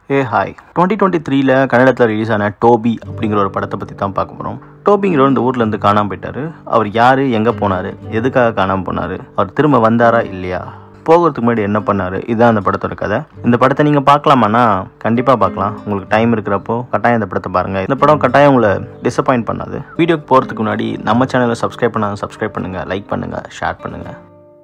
ஏ hi twenty twenty த்ரீல கன்னடத்தில் release ஆன டோபி அப்படிங்கிற ஒரு படத்தை பற்றி தான் பார்க்க போகிறோம் டோபிங்கிறவர் இந்த ஊர்லேருந்து காணாமல் போயிட்டாரு அவர் யார் எங்கே போனார் எதுக்காக காணாமல் போனார் அவர் திரும்ப வந்தாரா இல்லையா போகிறதுக்கு முன்னாடி என்ன பண்ணார் இதுதான் அந்த படத்தோட கதை இந்த படத்தை நீங்கள் பார்க்கலாமான்னா கண்டிப்பாக பார்க்கலாம் உங்களுக்கு டைம் இருக்கிறப்போ கட்டாயம் இந்த படத்தை பாருங்கள் இந்த படம் கட்டாயம் உங்களை டிசப்பாயின்ட் பண்ணாது வீடியோக்கு போகிறதுக்கு முன்னாடி நம்ம சேனலை சப்ஸ்கிரைப் பண்ணாங்க சப்ஸ்கிரைப் பண்ணுங்கள் லைக் பண்ணுங்கள் ஷேர் பண்ணுங்கள்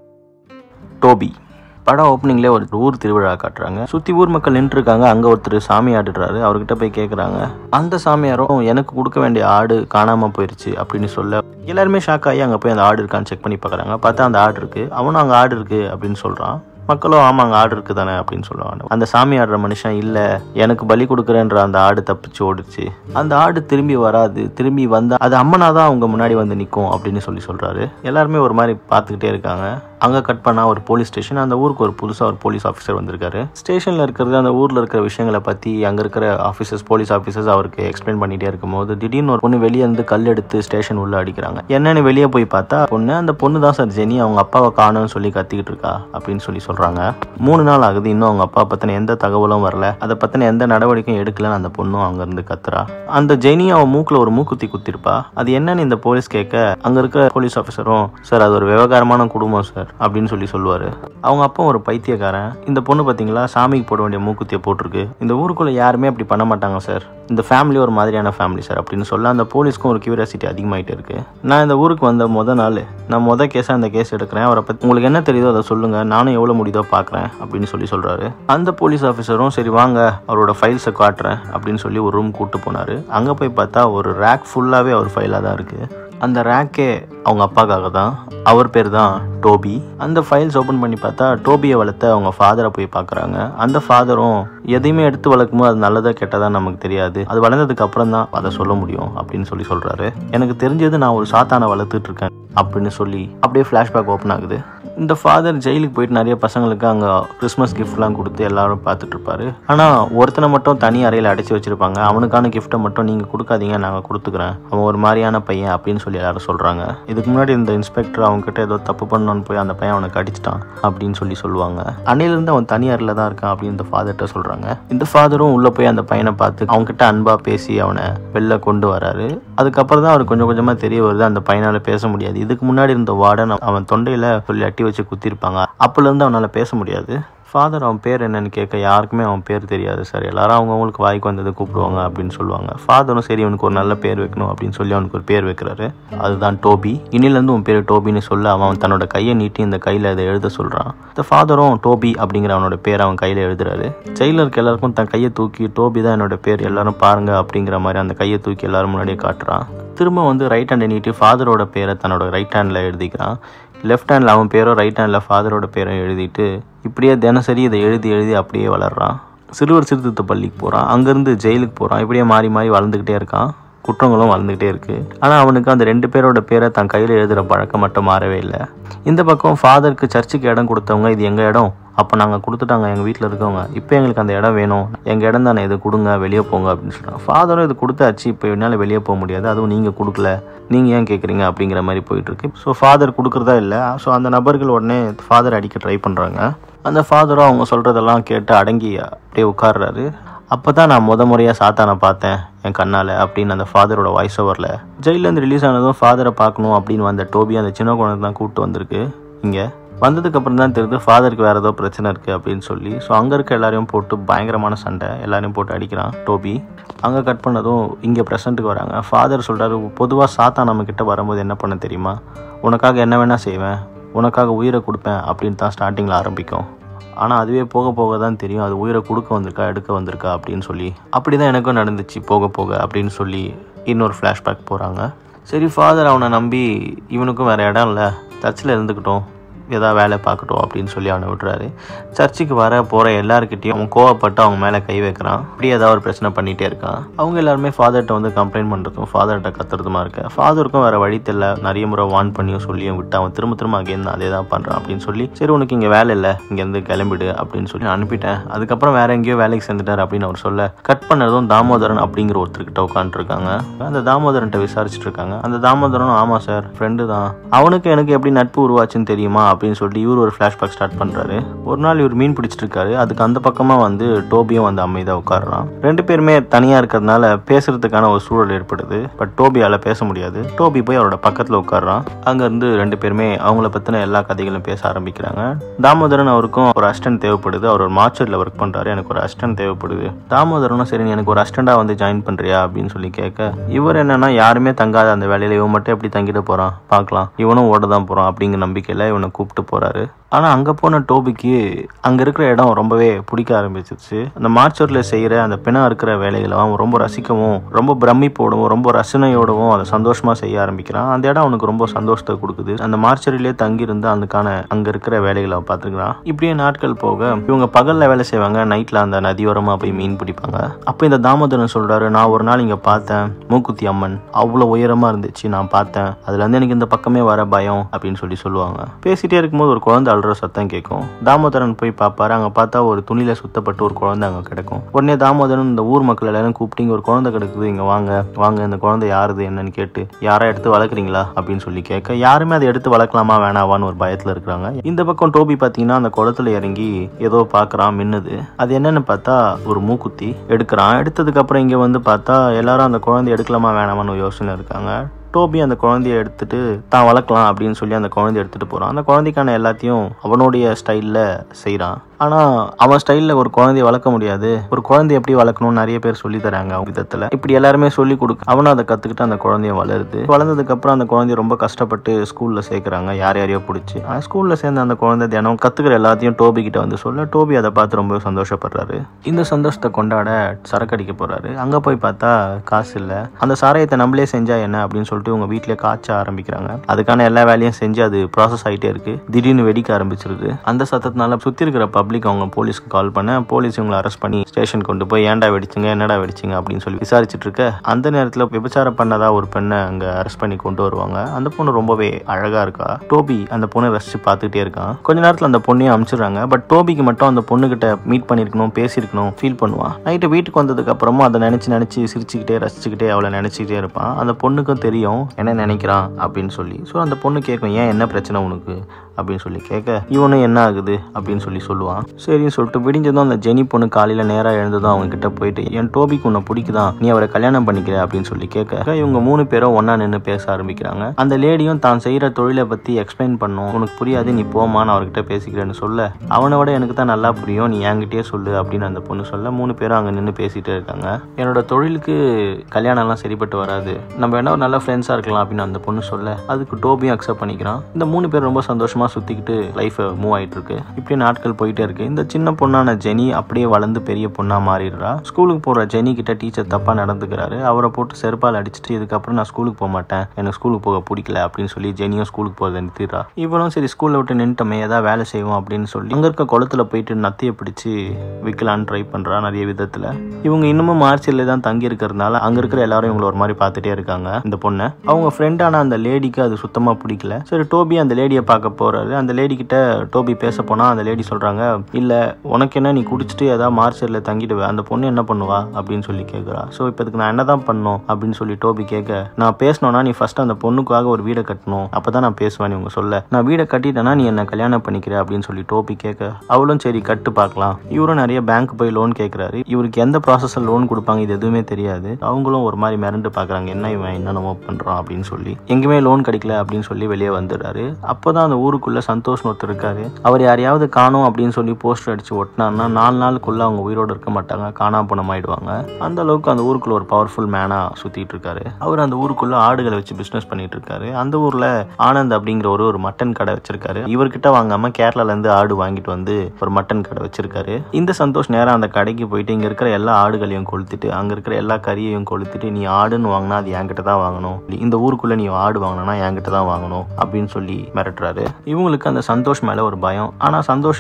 டோபி படம் ஓப்பனிங்லேயே ஒரு ஊர் திருவிழா காட்டுறாங்க சுற்றி ஊர் மக்கள் நின்றுருக்காங்க அங்கே ஒருத்தர் சாமி ஆடுறாரு அவர்கிட்ட போய் கேட்குறாங்க அந்த சாமியாரும் எனக்கு கொடுக்க வேண்டிய ஆடு காணாமல் போயிடுச்சு அப்படின்னு சொல்ல எல்லாருமே ஷாக் ஆகி அங்கே போய் அந்த ஆடு இருக்கான்னு செக் பண்ணி பார்க்குறாங்க பார்த்தா அந்த ஆடு இருக்குது அவனும் அங்கே ஆடு இருக்குது அப்படின்னு சொல்கிறான் மக்களும் ஆமாங்க ஆடு இருக்கு தானே அப்படின்னு சொல்லுவாங்க அந்த சாமி ஆடுற மனுஷன் இல்லை எனக்கு பலி கொடுக்குறேன்ற அந்த ஆடு தப்பிச்சு ஓடிச்சு அந்த ஆடு திரும்பி வராது திரும்பி வந்தா அது அம்மனா தான் அவங்க முன்னாடி வந்து நிற்கும் அப்படின்னு சொல்லி சொல்றாரு எல்லாருமே ஒரு மாதிரி பார்த்துக்கிட்டே இருக்காங்க அங்கே கட் பண்ணா ஒரு போலீஸ் ஸ்டேஷன் அந்த ஊருக்கு ஒரு புதுசாக ஒரு போலீஸ் ஆஃபீஸர் வந்திருக்காரு ஸ்டேஷனில் இருக்கிறது அந்த ஊரில் இருக்கிற விஷயங்களை பற்றி அங்கே இருக்கிற ஆஃபீஸர்ஸ் போலீஸ் ஆஃபீஸர்ஸ் அவருக்கு எக்ஸ்பிளைன் பண்ணிகிட்டே இருக்கும்போது திடீர்னு ஒரு பொண்ணு வெளியே இருந்து கல் எடுத்து ஸ்டேஷன் உள்ள அடிக்கிறாங்க என்னன்னு வெளியே போய் பார்த்தா பொண்ணு அந்த பொண்ணு தான் சார் ஜெனி அவங்க அப்பாவை காணும்னு சொல்லி கத்திக்கிட்டு இருக்கா அப்படின்னு சொல்லி சொல்கிறாங்க மூணு நாள் ஆகுது இன்னும் அவங்க அப்பா பற்றின எந்த தகவலும் வரல அதை பற்றின எந்த நடவடிக்கையும் எடுக்கலன்னு அந்த பொண்ணும் அங்கேருந்து கத்துறா அந்த ஜெனி அவன் மூக்கில் ஒரு மூக்குத்தி குத்திருப்பா அது என்னன்னு இந்த போலீஸ் கேட்க அங்கே இருக்கிற போலீஸ் ஆஃபீஸரும் சார் அது ஒரு விவகாரமான குடும்பம் சார் அப்படின்னு சொல்லி சொல்லுவார் அவங்க அப்பா ஒரு பைத்தியக்காரன் இந்த பொண்ணு பார்த்தீங்களா சாமிக்கு போட வேண்டிய மூக்குத்தியை போட்டிருக்கு இந்த ஊருக்குள்ளே யாருமே அப்படி பண்ண மாட்டாங்க சார் இந்த ஃபேமிலி ஒரு மாதிரியான ஃபேமிலி சார் அப்படின்னு சொல்ல அந்த போலீஸ்க்கும் ஒரு கியூரியாசிட்டி அதிகமாகிட்டே இருக்கு நான் இந்த ஊருக்கு வந்த முத நாள் நான் முத கேஸாக அந்த கேஸ் எடுக்கிறேன் அவரை பற்றி உங்களுக்கு என்ன தெரியுதோ அதை சொல்லுங்கள் நானும் எவ்வளோ முடியுதோ பார்க்குறேன் அப்படின்னு சொல்லி சொல்கிறாரு அந்த போலீஸ் ஆஃபீஸரும் சரி வாங்க அவரோட ஃபைல்ஸை காட்டுறேன் அப்படின்னு சொல்லி ஒரு ரூம் கூப்பிட்டு போனார் அங்கே போய் பார்த்தா ஒரு ரேக் ஃபுல்லாகவே அவர் ஃபைலாக தான் இருக்குது அந்த ரேக்கே அவங்க அப்பாக்காக தான் அவர் பேர் தான் டோபி அந்த ஃபைல்ஸ் ஓப்பன் பண்ணி பார்த்தா டோபியை வளர்த்த அவங்க ஃபாதரை போய் பார்க்குறாங்க அந்த ஃபாதரும் எதையுமே எடுத்து வளர்க்கும் போது அது நல்லதா கெட்டதா நமக்கு தெரியாது அது வளர்ந்ததுக்கு அப்புறம் தான் அதை சொல்ல முடியும் அப்படின்னு சொல்லி சொல்கிறாரு எனக்கு தெரிஞ்சது நான் ஒரு சாத்தானை வளர்த்துட்டு இருக்கேன் அப்படின்னு சொல்லி அப்படியே ஃப்ளாஷ்பேக் ஓப்பன் ஆகுது இந்த ஃபாதர் ஜெயிலுக்கு போயிட்டு நிறைய பசங்களுக்கு அங்கே கிறிஸ்மஸ் கிஃப்ட்லாம் கொடுத்து எல்லாரும் பார்த்துட்டு இருப்பாரு ஆனால் ஒருத்தனை மட்டும் தனி அறையில் அடைச்சி வச்சிருப்பாங்க அவனுக்கான கிஃப்ட்டை மட்டும் நீங்கள் கொடுக்காதீங்க நாங்கள் கொடுத்துக்குறேன் அவன் ஒரு மாதிரியான பையன் அப்படின்னு சொல்லி எல்லாரும் சொல்கிறாங்க இதுக்கு முன்னாடி இந்த இன்ஸ்பெக்டர் அவங்க கிட்ட ஏதோ தப்பு பண்ணணும்னு போய் அந்த பையன் அவனை கடிச்சிட்டான் அப்படின்னு சொல்லி சொல்லுவாங்க அன்னையிலேருந்து அவன் தனி அறையில் தான் இருக்கான் அப்படின்னு இந்த ஃபாதர்கிட்ட சொல்கிறாங்க இந்த ஃபாதரும் உள்ளே போய் அந்த பையனை பார்த்து அவங்க கிட்ட அன்பாக பேசி அவனை வெளில கொண்டு வராரு அதுக்கப்புறம் தான் அவர் கொஞ்சம் கொஞ்சமாக தெரிய வருது அந்த பையனால் பேச முடியாது இதுக்கு முன்னாடி இருந்த வார்டன் அவன் தொண்டையில் சொல்லி அட்டி வச்சு குத்திருப்பாங்க அப்போலேருந்து அவனால் பேச முடியாது ஃபாதர் அவன் பேர் என்னன்னு கேட்க யாருக்குமே அவன் பேர் தெரியாது சார் எல்லாரும் அவங்கவுங்களுக்கு வாய்க்கு வந்தது கூப்பிடுவாங்க அப்படின்னு சொல்லுவாங்க ஃபாதரும் சரி அவனுக்கு ஒரு நல்ல பேர் வைக்கணும் அப்படின்னு சொல்லி அவனுக்கு ஒரு பேர் வைக்கிறாரு அதுதான் டோபி இன்னிலேருந்து உன் பேர் டோபின்னு சொல்ல அவன் தன்னோட கையை நீட்டி இந்த கையில் அதை எழுத சொல்கிறான் இந்த ஃபாதரும் டோபி அப்படிங்கிற அவனோட பேர் அவன் கையில் எழுதுறாரு ஜெயிலில் இருக்க எல்லாருக்கும் தன் கையை தூக்கி டோபி தான் என்னோட பேர் எல்லாரும் பாருங்க அப்படிங்கிற மாதிரி அந்த கையை தூக்கி எல்லாரும் முன்னாடியே காட்டுறான் திரும்ப வந்து ரைட் ஹேண்டை நீட்டி ஃபாதரோட பேரை தன்னோட ரைட் ஹேண்டில் எழுதிக்கிறான் லெஃப்ட் ஹேண்டில் அவன் பேரும் ரைட் ஹேண்டில் ஃபாதரோட பேரும் எழுதிட்டு இப்படியே தினசரி இதை எழுதி எழுதி அப்படியே வளர்றான் சிறுவர் சீர்திருத்த பள்ளிக்கு போகிறான் அங்கேருந்து ஜெயிலுக்கு போகிறான் இப்படியே மாறி மாறி வளர்ந்துக்கிட்டே இருக்கான் குற்றங்களும் வளர்ந்துக்கிட்டே இருக்குது ஆனால் அவனுக்கு அந்த ரெண்டு பேரோட பேரை தன் கையில் எழுதுகிற பழக்கம் மட்டும் மாறவே இல்லை இந்த பக்கம் ஃபாதருக்கு சர்ச்சுக்கு இடம் கொடுத்தவங்க இது எங்கள் இடம் அப்போ நாங்கள் கொடுத்துட்டாங்க எங்கள் வீட்டில் இருக்கவங்க இப்போ எங்களுக்கு அந்த இடம் வேணும் எங்கள் இடம் தானே இது கொடுங்க வெளியே போங்க அப்படின்னு சொல்கிறாங்க ஃபாதரும் இது கொடுத்தாச்சு இப்போ என்னால் வெளியே போக முடியாது அதுவும் நீங்கள் கொடுக்கல நீங்கள் ஏன் கேட்குறீங்க அப்படிங்கிற மாதிரி போயிட்டுருக்கு ஸோ ஃபாதர் கொடுக்குறதா இல்லை ஸோ அந்த நபர்கள் உடனே ஃபாதர் அடிக்க ட்ரை பண்ணுறாங்க அந்த ஃபாதரும் அவங்க சொல்கிறதெல்லாம் கேட்டு அடங்கி அப்படியே உட்கார்றாரு அப்போ தான் நான் முத முறையாக சாத்தானை பார்த்தேன் என் கண்ணால் அப்படின்னு அந்த ஃபாதரோட வாய்ஸ் ஓவரில் ஜெயிலேருந்து ரிலீஸ் ஆனதும் ஃபாதரை பார்க்கணும் அப்படின்னு வந்த டோபி அந்த சின்ன குழந்தை தான் கூப்பிட்டு வந்திருக்கு இங்கே வந்ததுக்கப்புறம் தான் தெரியுது ஃபாதருக்கு வேறு ஏதோ பிரச்சனை இருக்குது அப்படின்னு சொல்லி ஸோ அங்கே இருக்க எல்லாரையும் போட்டு பயங்கரமான சண்டை எல்லாரையும் போட்டு அடிக்கிறான் டோபி அங்கே கட் பண்ணதும் இங்கே ப்ரெசண்ட்டுக்கு வராங்க ஃபாதர் சொல்கிறாரு பொதுவாக சாத்தா நம்மக்கிட்ட வரும்போது என்ன பண்ண தெரியுமா உனக்காக என்ன வேணால் செய்வேன் உனக்காக உயிரை கொடுப்பேன் அப்படின்னு தான் ஸ்டார்டிங்கில் ஆரம்பிக்கும் ஆனால் அதுவே போக போக தான் தெரியும் அது உயிரை கொடுக்க வந்திருக்கா எடுக்க வந்திருக்கா அப்படின்னு சொல்லி அப்படி தான் எனக்கும் நடந்துச்சு போக போக அப்படின்னு சொல்லி இன்னொரு ஃப்ளாஷ்பேக் போகிறாங்க சரி ஃபாதர் அவனை நம்பி இவனுக்கும் வேறு இடம் இல்லை சர்ச்சில் இருந்துக்கிட்டோம் ஏதாவது வேலை பார்க்கட்டும் அப்படின்னு சொல்லி அவனை விட்டுறாரு சர்ச்சுக்கு வர போகிற எல்லாருக்கிட்டையும் அவன் கோவப்பட்டு அவங்க மேலே கை வைக்கிறான் இப்படி ஏதாவது ஒரு பிரச்சனை பண்ணிகிட்டே இருக்கான் அவங்க எல்லாருமே ஃபாதர்கிட்ட வந்து கம்ப்ளைண்ட் பண்ணுறதும் ஃபாதர்கிட்ட கத்துறதுமா இருக்க ஃபாதருக்கும் வேறு வழி தெரியல நிறைய முறை வார்ன் பண்ணியும் சொல்லியும் விட்டு அவன் திரும்ப திரும்ப அகேன் அதே தான் பண்ணுறான் அப்படின்னு சொல்லி சரி உனக்கு இங்கே வேலை இல்லை இங்கேருந்து கிளம்பிடு அப்படின்னு சொல்லி அனுப்பிட்டேன் அதுக்கப்புறம் வேற எங்கேயோ வேலைக்கு சேர்ந்துட்டார் அப்படின்னு அவர் சொல்ல கட் பண்ணதும் தாமோதரன் அப்படிங்கிற ஒருத்தர்கிட்ட உட்காந்துருக்காங்க அந்த தாமோதரன்ட்ட விசாரிச்சுட்டு இருக்காங்க அந்த தாமோதரனும் ஆமாம் சார் ஃப்ரெண்டு தான் அவனுக்கு எனக்கு எப்படி நட்பு உருவாச்சுன்னு தெரியுமா அப்படின்னு சொல்லிட்டு இவர் ஒரு ஃப்ளாஷ்பேக் ஸ்டார்ட் பண்றாரு ஒரு நாள் இவர் மீன் பிடிச்சிட்டு இருக்காரு அதுக்கு அந்த பக்கமா வந்து டோபியும் வந்து அமைதியா உட்காடுறான் ரெண்டு பேருமே தனியா இருக்கிறதுனால பேசுறதுக்கான ஒரு சூழல் ஏற்படுது பட் டோபியால பேச முடியாது டோபி போய் அவரோட பக்கத்துல உட்காடுறான் அங்க இருந்து ரெண்டு பேருமே அவங்கள பத்தின எல்லா கதைகளும் பேச ஆரம்பிக்கிறாங்க தாமோதரன் அவருக்கும் ஒரு அசிஸ்டன்ட் தேவைப்படுது அவர் ஒரு மார்ச்சர்ல ஒர்க் பண்றாரு எனக்கு ஒரு அசிஸ்டன்ட் தேவைப்படுது தாமோதரனும் சரி நீ எனக்கு ஒரு அசிஸ்டண்டா வந்து ஜாயின் பண்றியா அப்படின்னு சொல்லி கேட்க இவர் என்னன்னா யாருமே தங்காத அந்த வேலையில இவன் மட்டும் எப்படி தங்கிட்டு போறான் பார்க்கலாம் இவனும் ஓட தான் போறான் அப்படிங்கிற நம்பிக்கையில இவனை கூப்பிட்டு போறாரு ஆனா அங்க போன டோபிக்கு அங்க இருக்கிற இடம் ரொம்பவே பிடிக்க ஆரம்பிச்சிருச்சு அந்த மார்ச்சர்ல செய்யற அந்த பிணம் இருக்கிற வேலைகளை அவன் ரொம்ப ரசிக்கவும் ரொம்ப பிரமிப்போடவும் ரொம்ப ரசனையோடவும் அதை சந்தோஷமா செய்ய ஆரம்பிக்கிறான் அந்த இடம் அவனுக்கு ரொம்ப சந்தோஷத்தை கொடுக்குது அந்த மார்ச்சரிலே தங்கி இருந்து அதுக்கான அங்க இருக்கிற வேலைகளை அவன் பார்த்துக்கிறான் இப்படியே நாட்கள் போக இவங்க பகல்ல வேலை செய்வாங்க நைட்ல அந்த நதியோரமா போய் மீன் பிடிப்பாங்க அப்ப இந்த தாமோதரன் சொல்றாரு நான் ஒரு நாள் இங்க பார்த்தேன் மூக்குத்தி அம்மன் அவ்வளவு உயரமா இருந்துச்சு நான் பார்த்தேன் அதுல இருந்து எனக்கு இந்த பக்கமே வர பயம் அப்படின்னு சொல்லி சொல்லுவாங்க பேசிட்டே இருக்கும்போது ஒரு குழந்தை அழுற சத்தம் கேட்கும் தாமோதரன் போய் பார்ப்பாரு அங்க பார்த்தா ஒரு துணியில சுத்தப்பட்டு ஒரு குழந்தை அங்க கிடக்கும் உடனே தாமோதரன் இந்த ஊர் மக்கள் எல்லாரும் கூப்பிட்டு இங்க ஒரு குழந்தை கிடக்குது இங்க வாங்க வாங்க இந்த குழந்தை யாருது என்னன்னு கேட்டு யாரா எடுத்து வளர்க்குறீங்களா அப்படின்னு சொல்லி கேட்க யாருமே அதை எடுத்து வளர்க்கலாமா வேணாவான்னு ஒரு பயத்துல இருக்கிறாங்க இந்த பக்கம் டோபி பாத்தீங்கன்னா அந்த குளத்துல இறங்கி ஏதோ பாக்குறான் மின்னுது அது என்னன்னு பார்த்தா ஒரு மூக்குத்தி எடுக்கிறான் எடுத்ததுக்கு அப்புறம் இங்க வந்து பார்த்தா எல்லாரும் அந்த குழந்தை எடுக்கலாமா வேணாமான்னு ஒரு யோசனை இருக்காங்க டோபி அந்த குழந்தைய எடுத்துட்டு தான் வளர்க்கலாம் அப்படின்னு சொல்லி அந்த குழந்தைய எடுத்துட்டு போறான் அந்த குழந்தைக்கான எல்லாத்தையும் அவனுடைய ஸ்டைல்ல செய்றான் ஆனா அவன் ஸ்டைல்ல ஒரு குழந்தைய வளர்க்க முடியாது ஒரு குழந்தை எப்படி வளர்க்கணும்னு நிறைய பேர் சொல்லி தராங்க அவங்க விதத்துல இப்படி எல்லாருமே சொல்லி கொடுக்க அவனும் அதை கத்துக்கிட்டு அந்த குழந்தைய வளருது வளர்ந்ததுக்கு அப்புறம் அந்த குழந்தைய ரொம்ப கஷ்டப்பட்டு ஸ்கூல்ல சேர்க்கறாங்க யார் யாரையோ பிடிச்சி ஸ்கூல்ல சேர்ந்த அந்த குழந்தை தினம் கத்துக்கிற எல்லாத்தையும் டோபி கிட்ட வந்து சொல்ல டோபி அதை பார்த்து ரொம்ப சந்தோஷப்படுறாரு இந்த சந்தோஷத்தை கொண்டாட சரக்கு அடிக்க போறாரு அங்க போய் பார்த்தா காசு இல்ல அந்த சாராயத்தை நம்மளே செஞ்சா என்ன அப்படின்னு சொல்லிட்டு உங்க வீட்லயே காய்ச்ச ஆரம்பிக்கிறாங்க அதுக்கான எல்லா வேலையும் செஞ்சு அது ப்ராசஸ் ஆயிட்டே இருக்கு திடீர்னு வெடிக்க ஆரம்பிச்சிருது அந்த சத்தத்தினால சுத்தி இருக்கிற பப்ளிக் அவங்க போலீஸ்க்கு கால் பண்ண போலீஸ் இவங்களை அரெஸ்ட் பண்ணி ஸ்டேஷன் கொண்டு போய் ஏன்டா வெடிச்சுங்க என்னடா வெடிச்சிங்க அப்படின்னு சொல்லி விசாரிச்சுட்டு இருக்க அந்த நேரத்துல விபச்சாரம் பண்ணதா ஒரு பெண்ணை அங்க அரெஸ்ட் பண்ணி கொண்டு வருவாங்க அந்த பொண்ணு ரொம்பவே அழகா இருக்கா டோபி அந்த பொண்ணை ரசிச்சு பார்த்துக்கிட்டே இருக்கான் கொஞ்ச நேரத்துல அந்த பொண்ணையும் அனுப்பிச்சிடுறாங்க பட் டோபிக்கு மட்டும் அந்த பொண்ணுகிட்ட மீட் பண்ணிருக்கணும் பேசியிருக்கணும் ஃபீல் பண்ணுவான் நைட்டு வீட்டுக்கு வந்ததுக்கு அப்புறமா அதை நினைச்சு நினைச்சு சிரிச்சுக்கிட்டே ரசிச்சுக்கிட்டே அவளை நினைச்சுக்கிட்டே இருப்பான் அந்த பொண்ணுக்கும் தெரியும் என்ன நினைக்கிறான் அப்படின்னு சொல்லி ஸோ அந்த பொண்ணு கேட்கும் ஏன் என்ன பிரச்சனை உனக்கு அப்படின்னு சொல்லி கேட்க இவனும் என்ன ஆகுது அப்படின்னு சொல்லி சொல்லுவான் சரின்னு சொல்லிட்டு விடிஞ்சதும் அந்த ஜெனி பொண்ணு காலையில நேரா எழுந்ததும் அவங்க கிட்ட போயிட்டு என் டோபிக்கு உன்னை பிடிக்குதான் நீ அவரை கல்யாணம் பண்ணிக்கிற அப்படின்னு சொல்லி கேட்க இவங்க மூணு பேரும் ஒண்ணா நின்று பேச ஆரம்பிக்கிறாங்க அந்த லேடியும் தான் செய்யற தொழிலை பத்தி எக்ஸ்பிளைன் பண்ணும் உனக்கு புரியாது நீ போமா நான் அவர்கிட்ட பேசிக்கிறேன்னு சொல்ல அவனை விட எனக்கு தான் நல்லா புரியும் நீ என்கிட்டயே சொல்லு அப்படின்னு அந்த பொண்ணு சொல்ல மூணு பேரும் அங்க நின்று பேசிட்டே இருக்காங்க என்னோட தொழிலுக்கு கல்யாணம்லாம் சரிப்பட்டு வராது நம்ம வேணா ஒரு நல்ல ஃப்ரெண்ட்ஸா இருக்கலாம் அப்படின்னு அந்த பொண்ணு சொல்ல அதுக்கு டோபியும் அக்செப்ட் பண்ணிக்கிறான் இந்த மூணு பேர் ரொம்ப சந்தோஷமா சுத்திக்கிட்டு லைஃப் மூவ் ஆயிட்டு இருக்கு இப்படி நாட்கள் போயிட்டே இருக்கு இந்த சின்ன பொண்ணான ஜெனி அப்படியே வளர்ந்து பெரிய பொண்ணா மாறிடுறா ஸ்கூலுக்கு போற ஜெனி கிட்ட டீச்சர் தப்பா நடந்துக்கிறாரு அவரை போட்டு செருப்பால் அடிச்சுட்டு இதுக்கப்புறம் நான் ஸ்கூலுக்கு போக மாட்டேன் எனக்கு ஸ்கூலுக்கு போக பிடிக்கல அப்படின்னு சொல்லி ஜெனியும் ஸ்கூலுக்கு போகிறத நிறுத்திடுறா இவனும் சரி ஸ்கூல்ல விட்டு நின்றுட்டோமே ஏதாவது வேலை செய்வோம் அப்படின்னு சொல்லி அங்க இருக்க குளத்துல போயிட்டு நத்தியை பிடிச்சி விற்கலான்னு ட்ரை பண்றா நிறைய விதத்துல இவங்க இன்னமும் மார்ச்சில் தான் தங்கி இருக்கிறதுனால அங்க இருக்கிற எல்லாரும் இவங்களை ஒரு மாதிரி பார்த்துட்டே இருக்காங்க இந்த பொண்ணை அவங்க ஃப்ரெண்டான அந்த லேடிக்கு அது சுத்தமா பிடிக்கல சரி டோபி அந்த லேடியை பார்க்க போறாரு அந்த லேடி கிட்ட டோபி பேச போனா அந்த லேடி சொல்றாங்க இல்ல உனக்கு என்ன நீ குடிச்சிட்டு ஏதாவது மார்ச்சர்ல தங்கிடுவே அந்த பொண்ணு என்ன பண்ணுவா அப்படின்னு சொல்லி கேட்குறா ஸோ இப்போ இதுக்கு நான் என்னதான் பண்ணணும் அப்படின்னு சொல்லி டோபி கேட்க நான் பேசணும்னா நீ ஃபர்ஸ்ட் அந்த பொண்ணுக்காக ஒரு வீடை கட்டணும் அப்பதான் நான் பேசுவேன் இவங்க சொல்ல நான் வீடை கட்டிட்டேன்னா நீ என்ன கல்யாணம் பண்ணிக்கிற அப்படின்னு சொல்லி டோபி கேட்க அவளும் சரி கட்டு பார்க்கலாம் இவரும் நிறைய பேங்க் போய் லோன் கேட்குறாரு இவருக்கு எந்த ப்ராசஸில் லோன் கொடுப்பாங்க இது எதுவுமே தெரியாது அவங்களும் ஒரு மாதிரி மிரண்டு பார்க்குறாங்க என்ன இவன் என்னென்னமோ பண்ணுறான் அப்படின்னு சொல்லி எங்கேயுமே லோன் கிடைக்கல அப்படின்னு சொல்லி வெளியே வந்துடுறாரு அப்போதான் அந்த ஊருக்குள்ள சந்தோஷ் ஒருத்தர் இருக்காரு அவர் யாரையாவது காணோம் அப்படின்னு சொல்லி போஸ்டர் அடிச்சு ஒட்டினார்னா நாலு நாளுக்குள்ள அவங்க உயிரோடு இருக்க மாட்டாங்க காணாம போனமாயிடுவாங்க அந்த அளவுக்கு அந்த ஊருக்குள்ள ஒரு பவர்ஃபுல் மேனா சுத்திட்டு இருக்காரு அவர் அந்த ஊருக்குள்ள ஆடுகளை வச்சு பிசினஸ் பண்ணிட்டு இருக்காரு அந்த ஊர்ல ஆனந்த் அப்படிங்கிற ஒரு ஒரு மட்டன் கடை வச்சிருக்காரு இவர்கிட்ட வாங்காம கேரளால இருந்து ஆடு வாங்கிட்டு வந்து ஒரு மட்டன் கடை வச்சிருக்காரு இந்த சந்தோஷ் நேரா அந்த கடைக்கு போயிட்டு இங்க இருக்கிற எல்லா ஆடுகளையும் கொளுத்திட்டு அங்க இருக்கிற எல்லா கறியையும் கொளுத்திட்டு நீ ஆடுன்னு வாங்கினா அது என்கிட்ட தான் வாங்கணும் இந்த ஊருக்குள்ள நீ ஆடு வாங்கினா என்கிட்ட தான் வாங்கணும் அப்படின்னு சொல்லி மிரட்டுறாரு இவங்களுக்கு அந்த சந்தோஷ் மேல ஒரு பயம் ஆனா சந்தோஷ் எதிர்த்து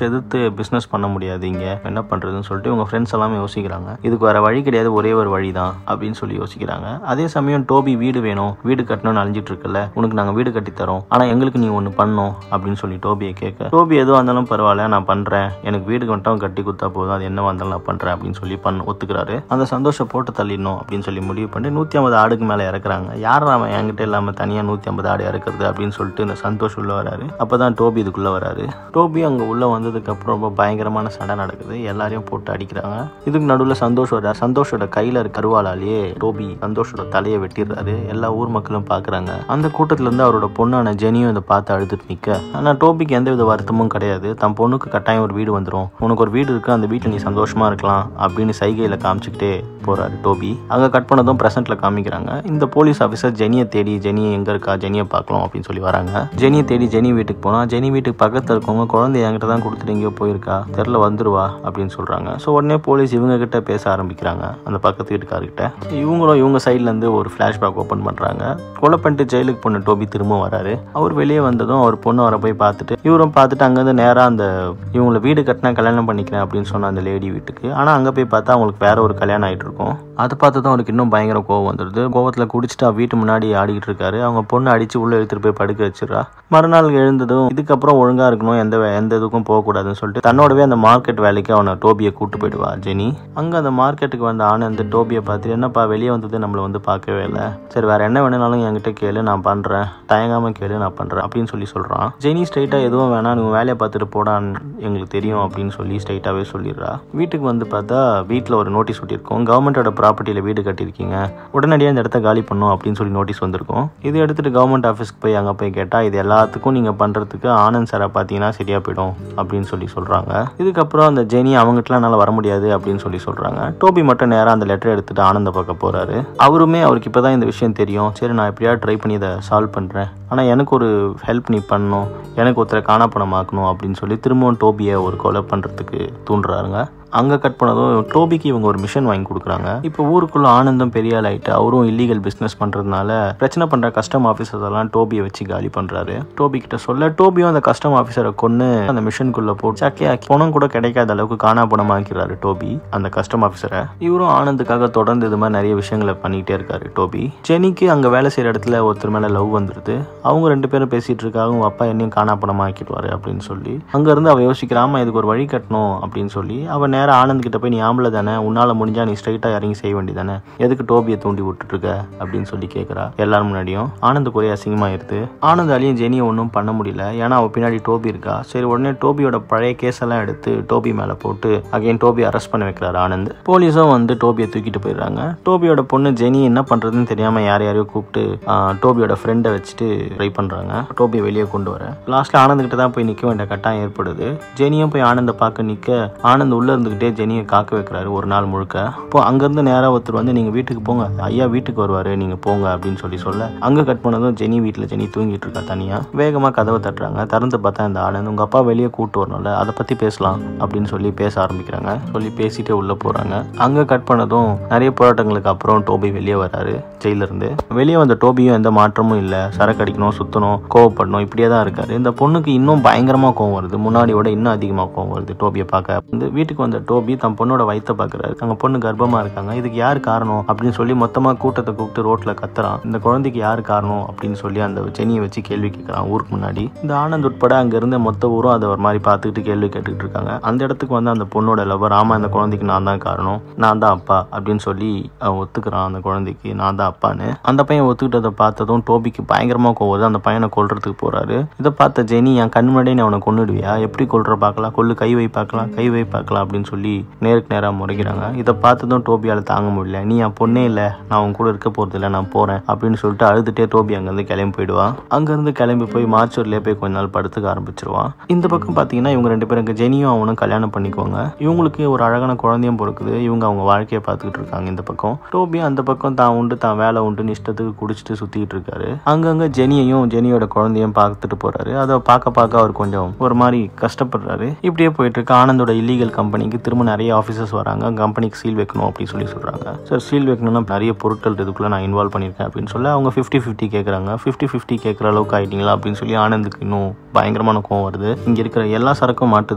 பிசினஸ் பண்ண முடியாது இங்க என்ன பண்றதுன்னு சொல்லிட்டு இவங்க ஃப்ரெண்ட்ஸ் எல்லாமே யோசிக்கிறாங்க இதுக்கு வேற வழி கிடையாது ஒரே ஒரு வழி தான் அப்படின்னு சொல்லி யோசிக்கிறாங்க அதே சமயம் டோபி வீடு வேணும் வீடு கட்டணும்னு அழிஞ்சிட்டு இருக்குல்ல உனக்கு நாங்க வீடு கட்டி தரோம் ஆனா எங்களுக்கு நீ ஒன்னு பண்ணணும் அப்படின்னு சொல்லி டோபியை கேட்க டோபி எதுவாக இருந்தாலும் பரவாயில்ல நான் பண்றேன் எனக்கு வீடு மட்டும் கட்டி கொடுத்தா போதும் அது என்னவா இருந்தாலும் நான் பண்றேன் அப்படின்னு சொல்லி பண்ண ஒத்துக்கிறாரு அந்த சந்தோஷம் போட்டு தள்ளிடணும் அப்படின்னு சொல்லி முடிவு பண்ணி நூத்தி ஐம்பது ஆடுக்கு மேல இறக்குறாங்க யார் அவன் என்கிட்ட இல்லாம தனியா நூத்தி ஐம்பது ஆடு இறக்குறது அப்படின்னு சொல்லிட்டு இந்த சந்தோஷ் உள்ள வராரு அப்பதான் டோபி இதுக்குள்ள வராரு டோபி அங்க உள்ள வந்ததுக்கு அப்புறம் ரொம்ப பயங்கரமான சண்டை நடக்குது எல்லாரையும் போட்டு அடிக்கிறாங்க இதுக்கு நடுவுல சந்தோஷோட சந்தோஷோட கையில இருக்க கருவாலாலேயே டோபி சந்தோஷோட தலையை வெட்டிடுறாரு எல்லா ஊர் மக்களும் பாக்குறாங்க அந்த கூட்டத்துல இருந்து அவரோட பொண்ணான ஜெனியும் இதை பார்த்து அழுதுட்டு நிக்க ஆனா டோபிக்கு எந்த வித வருத்தமும் கிடையாது தன் பொண்ணுக்கு கட்டாயம் ஒரு வீடு வந்துடும் உனக்கு ஒரு வீடு இருக்கு அந்த வீட்டுல நீ சந்தோஷமா இருக்கலாம் அப்படின்னு சைகையில காமிச்சுக்கிட்டே போறாரு டோபி அங்க கட் பண்ணதும் பிரசன்ட்ல காமிக்கிறாங்க இந்த போலீஸ் ஆஃபீஸர் ஜெனியை தேடி ஜெனி எங்க இருக்கா ஜெனியை பார்க்கலாம் அப்படின்னு சொல்லி வராங்க ஜெனியை தேடி ஜெனி வீட்டுக்கு போனா ஜெனி வீட்டுக்கு பக்கத்துல இருக்கவங்க குழந்தை என்கிட்ட தான் கொடுத்துட்டு எங்கேயோ போயிருக்கா தெரில வந்துருவா அப்படின்னு சொல்றாங்க ஸோ உடனே போலீஸ் இவங்க கிட்ட பேச ஆரம்பிக்கிறாங்க அந்த பக்கத்து வீட்டுக்காரர்கிட்ட இவங்களும் இவங்க சைட்ல இருந்து ஒரு ஃபிளாஷ்பேக் ஓப்பன் பண்றாங்க கொலை பண்ணிட்டு ஜெயிலுக்கு போன டோபி திரும்ப வராரு அவர் வெளியே வந்ததும் அவர் பொண்ணு வர போய் பார்த்துட்டு இவரும் பார்த்துட்டு அங்கேருந்து நேராக அந்த இவங்கள வீடு கட்டினா கல்யாணம் பண்ணிக்கிறேன் அப்படின்னு சொன்ன அந்த லேடி வீட்டுக்கு ஆனால் அங்கே போய் பார்த்தா அவங்களுக்கு வேற ஒரு கல்யாணம் ஆயிட்டு இருக்கும் அதை பார்த்து தான் அவருக்கு இன்னும் பயங்கர கோவம் வந்துடுது கோவத்தில் குடிச்சிட்டு அவ வீட்டு முன்னாடி ஆடிக்கிட்டு இருக்காரு அவங்க பொண்ணு அடிச்சு உள்ள எடுத்துட்டு போய் படுக்க வச்சிடறா மறுநாள் எழுந்ததும் இதுக்கப்புறம் ஒழுங்கா இருக்கணும் எந்த வே- எந்த இதுக்கும் போகக்கூடாதுன்னு சொல்லிட்டு தன்னோடவே அந்த மார்க்கெட் வேலைக்கு அவனை டோபியை கூட்டு போயிடுவா ஜெனி அங்கே அந்த மார்க்கெட்டுக்கு வந்த ஆனந்த் டோபியை பார்த்துட்டு என்னப்பா வெளியே வந்தது நம்மளை வந்து பார்க்கவே இல்லை சரி வேற என்ன வேணும்னாலும் என்கிட்ட கேளு நான் பண்றேன் தயங்காம கேளு நான் பண்றேன் அப்படின்னு சொல்லி சொல்றான் ஜெனி ஸ்ட்ரைட்டா எதுவும் வேணாம் நீ உன் வேலையை பார்த்துட்டு போடான்னு எங்களுக்கு தெரியும் அப்படின்னு சொல்லி ஸ்ட்ரைட்டாவே சொல்லிடுறா வீட்டுக்கு வந்து பார்த்தா வீட்டில் ஒரு நோட்டீஸ் ஒட்டியிருக்கோம் கவர்மெண்டோட ப்ராப்பர்ட்டியில் வீடு கட்டியிருக்கீங்க உடனடியாக இந்த இடத்த காலி பண்ணும் அப்படின்னு சொல்லி நோட்டீஸ் வந்திருக்கும் இது எடுத்துட்டு கவர்மெண்ட் ஆஃபீஸ்க்கு போய் அங்கே போய் கேட்டால் இது எல்லாத்துக்கும் நீங்கள் பண்ணுறதுக்கு ஆனந்த் சாரை பார்த்தீங்கன்னா சரியா போயிடும் அப்படின்னு சொல்லி சொல்கிறாங்க இதுக்கப்புறம் அந்த ஜெனி அவங்ககிட்டலாம் என்னால் வர முடியாது அப்படின்னு சொல்லி சொல்கிறாங்க டோபி மட்டும் நேராக அந்த லெட்டர் எடுத்துட்டு ஆனந்த பக்கம் போகிறாரு அவருமே அவருக்கு இப்போ தான் இந்த விஷயம் தெரியும் சரி நான் எப்படியா ட்ரை பண்ணி இதை சால்வ் பண்ணுறேன் ஆனால் எனக்கு ஒரு ஹெல்ப் நீ பண்ணணும் எனக்கு ஒருத்தரை காணாப்பணமாக்கணும் அப்படின்னு சொல்லி திரும்பவும் டோபியை ஒரு கொலை பண்ணுறதுக்கு தூண்டுறாருங்க அங்கே கட் பண்ணதும் டோபிக்கு இவங்க ஒரு மிஷன் வாங்கி கொடுக்குறாங்க இப்போ ஊருக்குள்ள ஆனந்தம் பெரிய ஆள் ஆயிட்டு அவரும் இல்லீகல் பிஸ்னஸ் பண்ணுறதுனால பிரச்சனை பண்ணுற கஸ்டம் ஆஃபீஸர்ஸ் எல்லாம் டோபியை வச்சு காலி பண்ணுறாரு டோபி கிட்ட சொல்ல டோபியும் அந்த கஸ்டம் ஆஃபீஸரை கொண்டு அந்த மிஷனுக்குள்ள போட்டு சக்கையாக்கி பணம் கூட கிடைக்காத அளவுக்கு காணா பணமாக்கிறாரு டோபி அந்த கஸ்டம் ஆஃபீஸரை இவரும் ஆனந்துக்காக தொடர்ந்து இது மாதிரி நிறைய விஷயங்களை பண்ணிக்கிட்டே இருக்காரு டோபி ஜெனிக்கு அங்கே வேலை செய்கிற இடத்துல ஒருத்தர் மேலே லவ் வந்துருது அவங்க ரெண்டு பேரும் பேசிட்டு இருக்காங்க உங்க அப்பா என்னையும் காணா பணமாக்கிடுவாரு அப்படின்னு சொல்லி அங்கேருந்து அவ யோசிக்கிறாம இதுக்கு ஒரு வழி கட்டணும் அப்படின்னு சொல்லி அவன் நேரா ஆனந்த் கிட்ட போய் நீ ஆம்பளை தானே உன்னால முடிஞ்சா நீ ஸ்ட்ரைட்டா இறங்கி செய்ய வேண்டியதானே எதுக்கு டோபியை தூண்டி விட்டுட்டு இருக்க அப்படின்னு சொல்லி கேட்குறா எல்லாரும் முன்னாடியும் ஆனந்த் ஒரே அசிங்கமாயிருது ஆனந்தாலையும் ஜெனியை ஒன்றும் பண்ண முடியல ஏன்னா அவ பின்னாடி டோபி இருக்கா சரி உடனே டோபியோட பழைய கேஸ் எல்லாம் எடுத்து டோபி மேல போட்டு அகைன் டோபி அரெஸ்ட் பண்ண வைக்கிறாரு ஆனந்த் போலீஸும் வந்து டோபியை தூக்கிட்டு போயிடுறாங்க டோபியோட பொண்ணு ஜெனி என்ன பண்றதுன்னு தெரியாம யார் யாரையோ கூப்பிட்டு ஆ, டோபியோட ஃப்ரெண்டை வச்சுட்டு ட்ரை பண்றாங்க டோபியை வெளியே கொண்டு வர லாஸ்ட்ல ஆனந்த் கிட்ட தான் போய் நிக்க வேண்டிய கட்டாயம் ஏற்படுது ஜெனியும் போய் ஆனந்த பார்க்க நிக்க ஆனந்த் உள்ள இருந்துகிட்டே ஜெனியை காக்க வைக்கிறாரு ஒரு நாள் முழுக்க இப்போ அங்கிருந்து நேரா ஒருத்தர் வந்து நீங்க வீட்டுக்கு போங்க ஐயா வீட்டுக்கு வருவாரு நீங்க போங்க அப்படின்னு சொல்லி சொல்ல அங்க கட் பண்ணதும் ஜெனி வீட்டுல ஜெனி தூங்கிட்டு இருக்கா தனியா வேகமா கதவை தட்டுறாங்க திறந்து பார்த்தா இந்த ஆனந்த் உங்க அப்பா வெளியே கூட்டு வரணும்ல அதை பத்தி பேசலாம் அப்படின்னு சொல்லி பேச ஆரம்பிக்கிறாங்க சொல்லி பேசிட்டே உள்ள போறாங்க அங்க கட் பண்ணதும் நிறைய போராட்டங்களுக்கு அப்புறம் டோபி வெளியே வராரு ஜெயில இருந்து வெளியே வந்த டோபியும் எந்த மாற்றமும் இல்ல சரக்கு அடிக்கணும் சுத்தணும் கோவப்படணும் இப்படியே தான் இருக்காரு இந்த பொண்ணுக்கு இன்னும் பயங்கரமா கோவம் வருது முன்னாடி விட இன்னும் அதிகமா கோவம் வருது டோபியை பார்க்க வந்து வீட்டுக்கு வந்த டோபி தன் பொண்ணோட வயித்தை பார்க்கறாரு அங்க பொண்ணு கர்ப்பமா இருக்காங்க இதுக்கு யார் காரணம் அப்படின்னு சொல்லி மொத்தமா கூட்டத்தை கூப்பிட்டு ரோட்ல கத்துறான் இந்த குழந்தைக்கு யார் காரணம் அப்படின்னு சொல்லி அந்த செனியை வச்சு கேள்வி கேட்கறான் ஊருக்கு முன்னாடி இந்த ஆனந்த் உட்பட அங்க இருந்த மொத்த ஊரும் அதை ஒரு மாதிரி பார்த்துக்கிட்டு கேள்வி கேட்டுக்கிட்டு இருக்காங்க அந்த இடத்துக்கு வந்து அந்த பொண்ணோட லவர் ஆமா இந்த குழந்தைக்கு நான் தான் காரணம் நான் தான் அப்பா அப்படின்னு சொல்லி அவன் ஒத்துக்கிறான் அந்த குழந்தைக்கு நான் தான் அப்பான்னு அந்த பையன் ஒத்துக்கிட்டதை பார்த்ததும் டோபிக்கு பயங்கரமா கோவம் வருது அந்த பையனை கொல்றதுக்கு போறாரு இதை பார்த்த ஜெனி என் கண் முன்னாடியே நீ அவனை கொன்னுடுவியா எப்படி கொல்ற பார்க்கலாம் கொல்லு கை வை பார்க்கலாம் கை வை பார்க்கலாம் அப்படின்னு சொல்லி நேருக்கு நேரா முறைக்கிறாங்க இதை பார்த்ததும் டோபியால தாங்க முடியல நீ என் பொண்ணே இல்லை நான் உன் கூட இருக்க போறது இல்லை நான் போறேன் அப்படின்னு சொல்லிட்டு அழுதுட்டே டோபி அங்கேருந்து கிளம்பி போயிடுவான் அங்கேருந்து கிளம்பி போய் மாச்சூர்லேயே போய் கொஞ்ச நாள் படுத்துக்க ஆரம்பிச்சிருவான் இந்த பக்கம் பார்த்தீங்கன்னா இவங்க ரெண்டு பேரும் ஜெனியும் அவனும் கல்யாணம் பண்ணிக்குவாங்க இவங்களுக்கு ஒரு அழகான குழந்தையும் பிறக்குது இவங்க அவங்க வாழ்க்கையை பார்த்துக்கிட்டு இருக்காங்க இந்த பக்கம் டோபி அந்த பக்கம் தான் உண்டு தான் வேலை உண்டு இஷ்டத்துக்கு குடிச்சிட்டு சுத்திட்டு இருக்காரு அங்கங்க ஜெனியையும் ஜெனியோட குழந்தையும் பார்த்துட்டு போறாரு அதை பார்க்க பார்க்க அவர் கொஞ்சம் ஒரு மாதிரி கஷ்டப்படுறாரு இப்படியே போயிட்டு இருக்கு ஆனந்தோட இல்லீகல் கம்பெனிக்கு திரும்ப நிறைய ஆஃபீஸர்ஸ் வராங்க கம்பெனிக்கு சீல் வைக்கணும் அப்படின்னு சொல்லி சொல்றாங்க சார் சீல் வைக்கணும்னா நிறைய பொருட்கள் இதுக்குள்ள நான் இன்வால்வ் பண்ணியிருக்கேன் அப்படின்னு சொல்லி அவங்க ஃபிஃப்டி ஃபிஃப்டி கேட்குறாங்க ஃபிஃப்டி ஃபிஃப்டி கேட்குற அளவுக்கு ஆயிட்டீங்களா அப்படின்னு சொல்லி ஆனந்துக்கு இன்னும் பயங்கரமான கோவம் வருது இங்க இருக்கிற எல்லா சரக்கும் மாட்டுது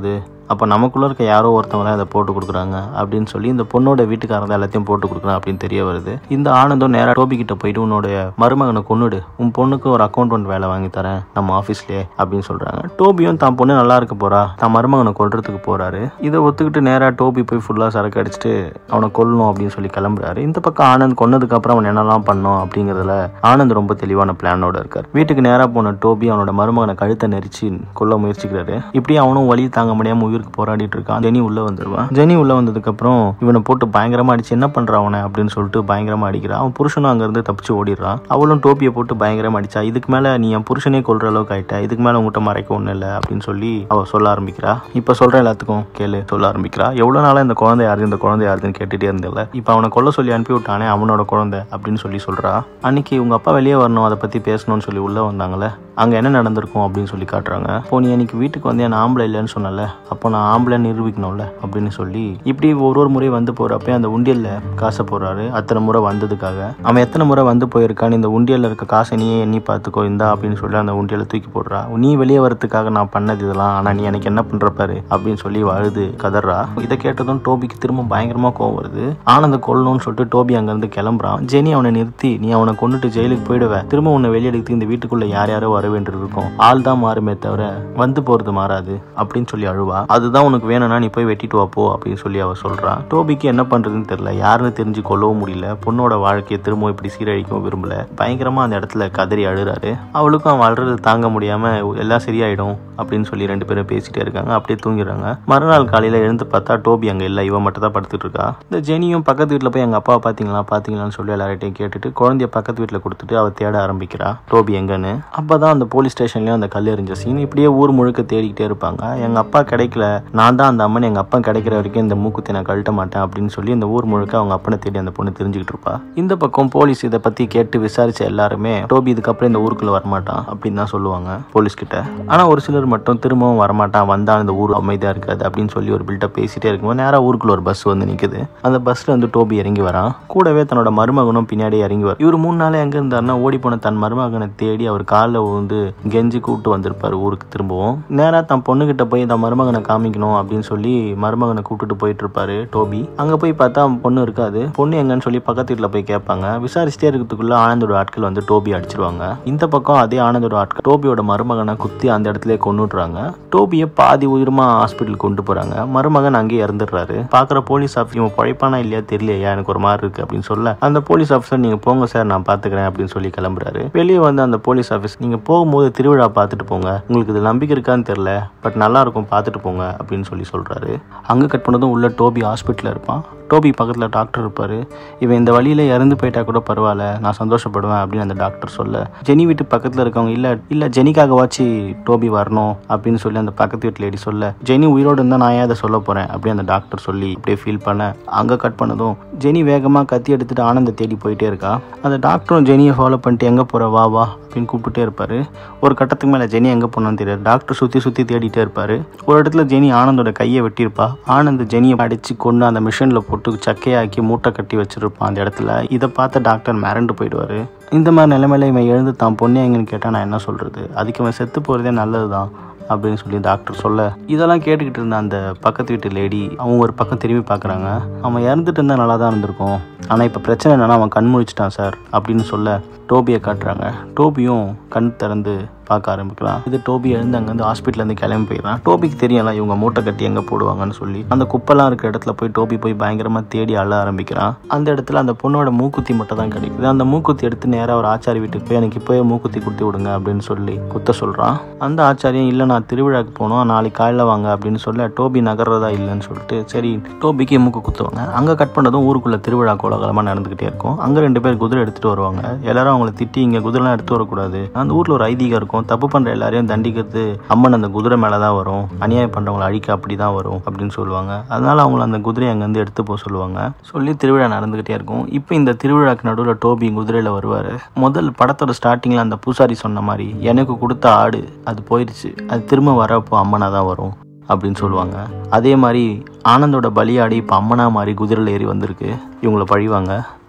அப்போ நமக்குள்ள இருக்க யாரோ ஒருத்தவங்க தான் இதை போட்டு கொடுக்குறாங்க அப்படின்னு சொல்லி இந்த பொண்ணோட வீட்டுக்காரங்க தான் எல்லாத்தையும் போட்டு கொடுக்குறான் அப்படின்னு தெரிய வருது இந்த ஆனந்தம் நேராக டோபி கிட்ட போயிட்டு உன்னோட மருமகனை கொன்னுடு உன் பொண்ணுக்கு ஒரு அக்கௌண்டன்ட் வேலை வாங்கி தரேன் நம்ம ஆஃபீஸ்லேயே அப்படின்னு சொல்றாங்க டோபியும் தான் பொண்ணு நல்லா இருக்க போறா தான் மருமகனை கொல்றதுக்கு போறாரு இதை ஒத்துக்கிட்டு நேராக டோபி போய் ஃபுல்லாக சரக்கு அடிச்சுட்டு அவனை கொல்லணும் அப்படின்னு சொல்லி கிளம்புறாரு இந்த பக்கம் ஆனந்த் கொன்னதுக்கு அப்புறம் அவன் என்னெல்லாம் பண்ணோம் அப்படிங்கிறதுல ஆனந்த் ரொம்ப தெளிவான பிளானோட இருக்கார் வீட்டுக்கு நேராக போன டோபி அவனோட மருமகனை கழுத்தை நெரிச்சு கொல்ல முயற்சிக்கிறாரு இப்படி அவனும் வலி தாங்க முடியாம உயிருக்கு போராடிட்டு இருக்கான் ஜெனி உள்ள வந்துருவான் ஜெனி உள்ள வந்ததுக்கு அப்புறம் இவனை போட்டு பயங்கரமா அடிச்சு என்ன பண்றான் அவனை அப்படின்னு சொல்லிட்டு பயங்கரமா அடிக்கிறான் அவன் புருஷனும் அங்க இருந்து தப்பிச்சு ஓடிடுறான் அவளும் டோப்பியை போட்டு பயங்கரமா அடிச்சா இதுக்கு மேல நீ என் புருஷனே கொல்ற அளவுக்கு ஆயிட்ட இதுக்கு மேல உங்ககிட்ட மறைக்க ஒண்ணு இல்லை அப்படின்னு சொல்லி அவ சொல்ல ஆரம்பிக்கிறா இப்ப சொல்ற எல்லாத்துக்கும் கேளு சொல்ல ஆரம்பிக்கிறா எவ்வளவு நாளா இந்த குழந்தை யாரு இந்த குழந்தை யாருன்னு கேட்டுட்டே இருந்தில்ல இப்ப அவனை கொல்ல சொல்லி அனுப்பி விட்டானே அவனோட குழந்தை அப்படின்னு சொல்லி சொல்றா அன்னைக்கு உங்க அப்பா வெளியே வரணும் அதை பத்தி பேசணும்னு சொல்லி உள்ள வந்தாங்கல்ல அங்க என்ன நடந்திருக்கும் அப்படின்னு சொல்லி காட்டுறாங்க இப்போ நீ அன்னைக்கு வீட்டுக்கு வந்து நான் ஆம்பளை இல்லைன்னு சொன்னல அப்போ நான் ஆம்பளை நிரூபிக்கணும்ல அப்படின்னு சொல்லி இப்படி ஒரு ஒரு முறை வந்து போறப்ப அந்த உண்டியல்ல காசை போடுறாரு அத்தனை முறை வந்ததுக்காக அவன் எத்தனை முறை வந்து போயிருக்கான்னு இந்த உண்டியல்ல இருக்க காசை நீயே எண்ணி பார்த்துக்கோ இந்தா அப்படின்னு சொல்லி அந்த உண்டியலை தூக்கி போடுறா நீ வெளியே வரதுக்காக நான் பண்ணது இதெல்லாம் ஆனா நீ எனக்கு என்ன பண்ற பாரு அப்படின்னு சொல்லி அழுது கதறா இதை கேட்டதும் டோபிக்கு திரும்ப பயங்கரமா கோவம் வருது ஆனந்த கொல்லணும்னு சொல்லிட்டு டோபி அங்கிருந்து கிளம்புறான் ஜெனி அவனை நிறுத்தி நீ அவனை கொண்டுட்டு ஜெயிலுக்கு போயிடுவ திரும்ப உன்னை வெளியெடுத்து இந்த வீட்டுக்குள்ள யார் யாரோ வர வேண்டியது இருக்கும் ஆள் தான் மாறுமே தவிர வந்து போறது மாறாது அப்படின்னு சொல்லி அழுவா அதுதான் உனக்கு வேணும்னா நீ போய் வெட்டிட்டு வா போ அப்படின்னு சொல்லி அவ சொல்றா டோபிக்கு என்ன பண்றதுன்னு தெரியல யாருன்னு தெரிஞ்சு கொல்லவும் முடியல பொண்ணோட வாழ்க்கையை திரும்ப இப்படி சீரழிக்கவும் விரும்பல பயங்கரமா அந்த இடத்துல கதறி அழுறாரு அவளுக்கும் அவன் அழுறது தாங்க முடியாம எல்லாம் சரியாயிடும் அப்படின்னு சொல்லி ரெண்டு பேரும் பேசிட்டே இருக்காங்க அப்படியே தூங்கிடுறாங்க மறுநாள் காலையில எழுந்து பார்த்தா டோபி அங்க இல்ல இவன் மட்டும் தான் படுத்துட்டு இருக்கா இந்த ஜெனியும் பக்கத்து வீட்டுல போய் எங்க அப்பா பாத்தீங்களா பாத்தீங்களான்னு சொல்லி எல்லார்ட்டையும் கேட்டுட்டு குழந்தைய பக்கத்து வீட்டுல கொடுத்துட்டு அவ தேட ஆரம்பிக்கிறா டோபி எங்கன்னு அப்பதான் அந்த போலீஸ் ஸ்டேஷன்லயும் அந்த கல் எறிஞ்ச சீன் இப்படியே ஊர் முழுக்க தேடிக்கிட்டே இருப்பாங்க எங்க அப்பா கிடைக்கல நான் தான் அந்த அம்மன் எங்க அப்பா கிடைக்கிற வரைக்கும் இந்த மூக்குத்தி நான் கழட்ட மாட்டேன் அப்படின்னு சொல்லி இந்த ஊர் முழுக்க அவங்க அப்பனை தேடி அந்த பொண்ணு தெரிஞ்சுக்கிட்டு இருப்பா இந்த பக்கம் போலீஸ் இதை பத்தி கேட்டு விசாரிச்ச எல்லாருமே டோபி இதுக்கப்புறம் இந்த ஊருக்குள்ள வரமாட்டான் அப்படின்னு தான் சொல்லுவாங்க போலீஸ் கிட்ட ஆனா ஒரு சிலர் மட்டும் திரும்பவும் வரமாட்டான் வந்தா இந்த ஊர் அமைதியா இருக்காது அப்படின்னு சொல்லி ஒரு பில்டப் பேசிட்டே இருக்கும்போது நேரா ஊருக்குள்ள ஒரு பஸ் வந்து நிக்குது அந்த பஸ்ல வந்து டோபி இறங்கி வரான் கூடவே தன்னோட மருமகனும் பின்னாடி இறங்கி வர இவர் மூணு நாள் எங்க இருந்தாருன்னா ஓடி போன தன் மருமகனை தேடி அவர் காலில் வந்து கெஞ்சி கூப்பிட்டு வந்திருப்பாரு ஊருக்கு திரும்பவும் நேரா தன் பொண்ணுகிட்ட போய் இந்த மருமகனை காமிக்கணும் அப்படின்னு சொல்லி மருமகனை கூப்பிட்டுட்டு போயிட்டு இருப்பாரு டோபி அங்க போய் பார்த்தா பொண்ணு இருக்காது பொண்ணு எங்கன்னு சொல்லி பக்கத்து வீட்டுல போய் கேட்பாங்க விசாரிச்சுட்டே இருக்கிறதுக்குள்ள ஆனந்தோட ஆட்கள் வந்து டோபி அடிச்சிருவாங்க இந்த பக்கம் அதே ஆனந்தோட ஆட்கள் டோபியோட மருமகனை குத்தி அந்த இடத்துல கொண்டுடுறாங்க டோபியை பாதி உயிரமா ஹாஸ்பிட்டல் கொண்டு போறாங்க மருமகன் அங்கேயே இறந்துடுறாரு பாக்குற போலீஸ் ஆஃபீஸ் இவன் பழைப்பானா இல்லையா தெரியலையா எனக்கு ஒரு மாதிரி இருக்கு அப்படின்னு சொல்ல அந்த போலீஸ் ஆஃபீஸர் நீங்க போங்க சார் நான் பாத்துக்கிறேன் அப்படின்னு சொல்லி கிளம்புறாரு வெளியே வந்து அந்த போலீஸ் ஆஃபீஸ் நீங்க போகும்போது திருவிழா பார்த்துட்டு போங்க உங்களுக்கு இது நம்பிக்கை இருக்கான்னு தெரியல பட் நல்லா இருக்கும் பார்த்துட்டு போங்க அப்படின்னு சொல்லி சொல்றாரு அங்க கட் பண்ணதும் உள்ள டோபி ஹாஸ்பிட்டல்ல இருப்பான் டோபி பக்கத்தில் டாக்டர் இருப்பார் இவன் இந்த வழியில் இறந்து போயிட்டா கூட பரவாயில்ல நான் சந்தோஷப்படுவேன் அப்படின்னு அந்த டாக்டர் சொல்ல ஜெனி வீட்டு பக்கத்தில் இருக்கவங்க இல்லை இல்லை ஜெனிக்காகவாச்சு டோபி வரணும் அப்படின்னு சொல்லி அந்த பக்கத்து வீட்டு லேடி சொல்ல ஜெனி உயிரோடு இருந்தால் நான் ஏன் அதை சொல்ல போகிறேன் அப்படின்னு அந்த டாக்டர் சொல்லி அப்படியே ஃபீல் பண்ண அங்கே கட் பண்ணதும் ஜெனி வேகமாக கத்தி எடுத்துட்டு ஆனந்த தேடி போயிட்டே இருக்கா அந்த டாக்டரும் ஜெனியை ஃபாலோ பண்ணிட்டு எங்கே போகிற வா வா அப்படின்னு கூப்பிட்டுட்டே இருப்பாரு ஒரு கட்டத்துக்கு மேலே ஜெனி எங்கே போனான்னு தெரியாது டாக்டர் சுற்றி சுற்றி தேடிட்டே இருப்பாரு ஒரு இடத்துல ஜெனி ஆனந்தோட கையை வெட்டியிருப்பா ஆனந்த் ஜெனியை அடிச்சு கொண்டு அந்த மிஷினில் போட்டு சக்கையாக்கி மூட்டை கட்டி வச்சிருப்பான் அந்த இடத்துல இதை பார்த்த டாக்டர் மிரண்டு போயிடுவாரு இந்த மாதிரி நிலைமையில இவன் எழுந்து தான் பொண்ணு எங்கன்னு கேட்டால் நான் என்ன சொல்கிறது அதுக்கு இவன் செத்து போகிறதே நல்லது தான் அப்படின்னு சொல்லி டாக்டர் சொல்ல இதெல்லாம் கேட்டுக்கிட்டு இருந்த அந்த பக்கத்து வீட்டு லேடி அவங்க ஒரு பக்கம் திரும்பி பார்க்குறாங்க அவன் இறந்துட்டு இருந்தால் நல்லா தான் இருந்திருக்கும் ஆனால் இப்போ பிரச்சனை என்னன்னா அவன் கண் முழிச்சிட்டான் சார் அப்படின்னு சொல்ல டோபியை காட்டுறாங்க டோபியும் கண் திறந்து பார்க்க ஆரம்பிக்கிறான் இது டோபி எழுந்து அங்கேருந்து ஹாஸ்பிட்டலேருந்து கிளம்பி போயிடறான் டோபிக்கு தெரியல இவங்க மூட்டை கட்டி எங்கே போடுவாங்கன்னு சொல்லி அந்த குப்பெல்லாம் இருக்கிற இடத்துல போய் டோபி போய் பயங்கரமாக தேடி அள்ள ஆரம்பிக்கிறான் அந்த இடத்துல அந்த பொண்ணோட மூக்குத்தி மட்டும் தான் கிடைக்குது அந்த மூக்குத்தி எடுத்து நேராக ஒரு ஆச்சாரி வீட்டுக்கு போய் எனக்கு இப்போயே மூக்குத்தி கொடுத்து விடுங்க அப்படின்னு சொல்லி குத்த சொல்கிறான் அந்த ஆச்சாரியம் இல்லை நான் திருவிழாக்கு போகணும் நாளைக்கு காலையில் வாங்க அப்படின்னு சொல்ல டோபி நகர்றதா இல்லைன்னு சொல்லிட்டு சரி டோபிக்கு மூக்கு குத்துவாங்க அங்கே கட் பண்ணதும் ஊருக்குள்ள திருவிழா கோலாகலமாக நடந்துக்கிட்டே இருக்கும் அங்கே ரெண்டு பேர் குதிரை எடுத்துகிட்டு வருவாங்க எல்லாரும் அவங்கள திட்டி இங்கே குதிரைலாம் எடுத்து வரக்கூடாது அந்த ஊரில் ஒரு ஐதீகம் இருக்கும் தப்பு பண்ணுற எல்லாரையும் தண்டிக்கிறது அம்மன் அந்த குதிரை மேலே தான் வரும் அநியாயம் பண்ணுறவங்களை அழிக்க அப்படி தான் வரும் அப்படின்னு சொல்லுவாங்க அதனால அவங்கள அந்த குதிரையை அங்கேருந்து எடுத்து போக சொல்லுவாங்க சொல்லி திருவிழா நடந்துக்கிட்டே இருக்கும் இப்போ இந்த திருவிழாக்கு நடுவில் டோபி குதிரையில் வருவார் முதல் படத்தோட ஸ்டார்டிங்கில் அந்த பூசாரி சொன்ன மாதிரி எனக்கு கொடுத்த ஆடு அது போயிடுச்சு அது திரும்ப வரப்போ அம்மனாக தான் வரும் அப்படின்னு சொல்லுவாங்க அதே மாதிரி ஆனந்தோட பலியாடி இப்போ அம்மனா மாதிரி குதிரையில் ஏறி வந்திருக்கு இவங்கள பழிவாங்க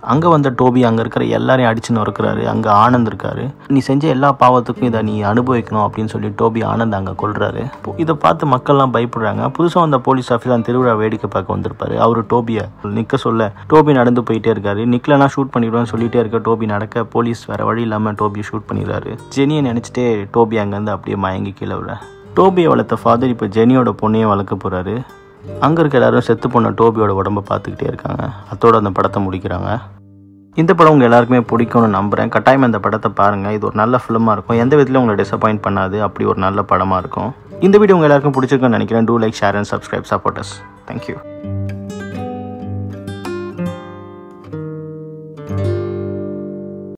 அங்கே வந்த டோபி அங்கே இருக்கிற எல்லாரையும் அடிச்சு நொறுக்கிறாரு அங்கே ஆனந்த் இருக்காரு நீ செஞ்ச எல்லா பாவத்துக்கும் இதை நீ அனுபவிக்கணும் அப்படின்னு சொல்லி டோபி ஆனந்த் அங்கே கொள்றாரு இதை பார்த்து மக்கள்லாம் பயப்படுறாங்க புதுசாக வந்த போலீஸ் ஆஃபீஸர் அந்த திருவிழா வேடிக்கை பார்க்க வந்திருப்பாரு அவர் டோபியை நிற்க சொல்ல டோபி நடந்து போயிட்டே இருக்காரு நிக்கலனா ஷூட் பண்ணிடுவேன்னு சொல்லிட்டே இருக்க டோபி நடக்க போலீஸ் வேற வழி இல்லாமல் டோபியை ஷூட் பண்ணிடுறாரு ஜெனியை நினச்சிட்டே டோபி அங்கேருந்து அப்படியே மயங்கி கீழே விட டோபியை வளர்த்த ஃபாதர் இப்போ ஜெனியோட பொண்ணையும் வளர்க்க போகிறாரு அங்கே இருக்க எல்லாரும் செத்து போன டோபியோட உடம்ப பார்த்துக்கிட்டே இருக்காங்க அத்தோட அந்த படத்தை முடிக்கிறாங்க இந்த படம் உங்கள் எல்லாருக்குமே பிடிக்கும்னு நம்புகிறேன் கட்டாயம் இந்த படத்தை பாருங்கள் இது ஒரு நல்ல ஃபிலிமாக இருக்கும் எந்த விதத்திலும் உங்களை டிசப்பாயிண்ட் பண்ணாது அப்படி ஒரு நல்ல படமாக இருக்கும் இந்த வீடியோ உங்கள் எல்லாருக்கும் பிடிச்சிருக்குன்னு நினைக்கிறேன் do like share and subscribe supporters thank you